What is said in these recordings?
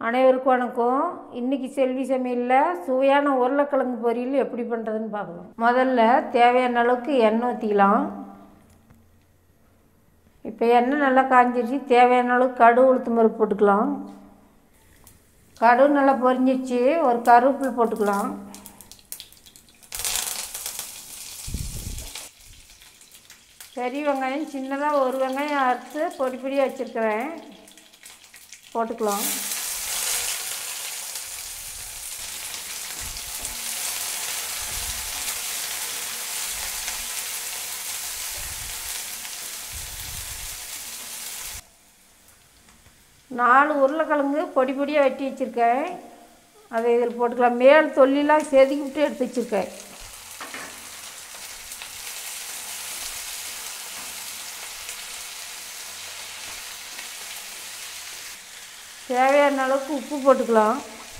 அனைவருக்கும் வணக்கம் இன்றைக்கி செல்வி சமையலில் சுவையான உருளைக்கிழங்கு பொரியல் எப்படி பண்ணுறதுன்னு பார்க்கலாம் முதல்ல தேவையான அளவுக்கு எண்ணெய் ஊற்றிக்கலாம் இப்போ எண்ணெய் நல்லா காஞ்சிருச்சு தேவையான அளவுக்கு கடுகு உளுத்து பருப்பு போட்டுக்கலாம் கடுகு நல்லா பொரிஞ்சிச்சு ஒரு கருவேப்பிலை போட்டுக்கலாம் பெரிய வெங்காயம் சின்னதாக ஒரு வெங்காயம் அறுத்து பொடி பொடியாக வச்சுருக்கிறேன் போட்டுக்கலாம் நாலு உருளைக்கிழங்கு பொடி பொடியாக வெட்டி வச்சுருக்கேன் அதை இதில் போட்டுக்கலாம் மேல் தொல்லிலாம் செதுக்கி விட்டு எடுத்து வச்சுருக்கேன் தேவையான அளவுக்கு உப்பு போட்டுக்கலாம்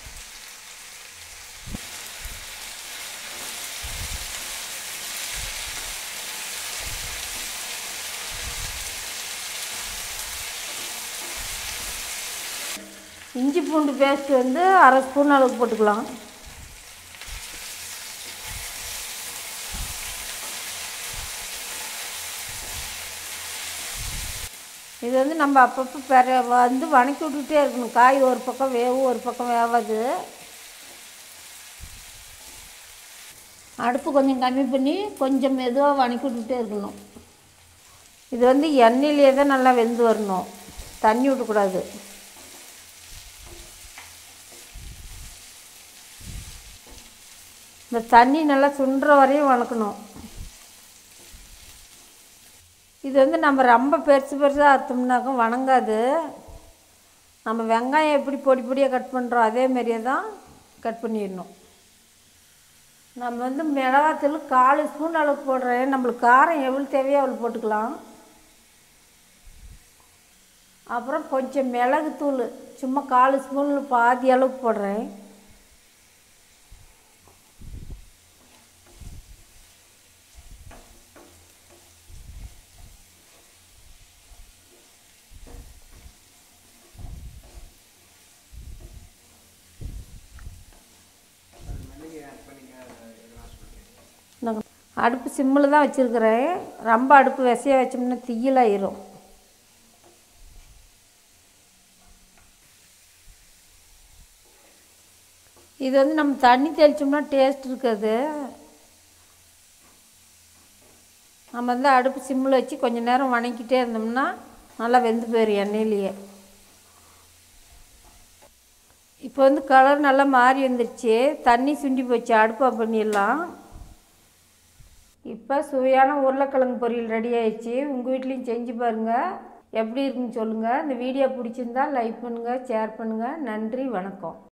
இஞ்சி பூண்டு பேஸ்ட் வந்து அரை ஸ்பூன் அளவுக்கு போட்டுக்கலாம் இது வந்து நம்ம அப்பப்போ பெற வந்து வணக்கி விட்டுட்டே இருக்கணும் காய் ஒரு பக்கம் வேவும் ஒரு பக்கம் வேவாது அடுப்பு கொஞ்சம் கம்மி பண்ணி கொஞ்சம் மெதுவாக வணக்கி விட்டுட்டே இருக்கணும் இது வந்து எண்ணெயிலே தான் நல்லா வெந்து வரணும் தண்ணி விடக்கூடாது இந்த தண்ணி நல்லா சுண்டுற வரையும் வளர்க்கணும் இது வந்து நம்ம ரொம்ப பெருசு பெருசாக அறுத்தோம்னாக்கா வணங்காது நம்ம வெங்காயம் எப்படி பொடி பொடியாக கட் பண்ணுறோம் அதே மாதிரியே தான் கட் பண்ணிடணும் நம்ம வந்து மிளகாத்தூள் கால் ஸ்பூன் அளவுக்கு போடுறேன் நம்மளுக்கு காரம் எவ்வளோ தேவையோ அவ்வளோ போட்டுக்கலாம் அப்புறம் கொஞ்சம் மிளகுத்தூள் சும்மா கால் ஸ்பூனில் பாதி அளவுக்கு போடுறேன் நான் அடுப்பு சிம்மில் தான் வச்சுருக்கிறேன் ரொம்ப அடுப்பு விசையாக வச்சோம்னா தீயிலாயிரும் இது வந்து நம்ம தண்ணி தெளித்தோம்னா டேஸ்ட் இருக்காது நம்ம வந்து அடுப்பு சிம்மில் வச்சு கொஞ்சம் நேரம் வணக்கிட்டே இருந்தோம்னா நல்லா வெந்து போயிடும் எண்ணெயிலேயே இப்போ வந்து கலர் நல்லா மாறி வந்துருச்சு தண்ணி சுண்டி போச்சு அடுப்பை பண்ணிடலாம் இப்போ சுவையான உருளைக்கிழங்கு பொரியல் ரெடி ஆயிடுச்சு உங்கள் வீட்லேயும் செஞ்சு பாருங்கள் எப்படி இருக்குன்னு சொல்லுங்கள் இந்த வீடியோ பிடிச்சிருந்தா லைக் பண்ணுங்கள் ஷேர் பண்ணுங்கள் நன்றி வணக்கம்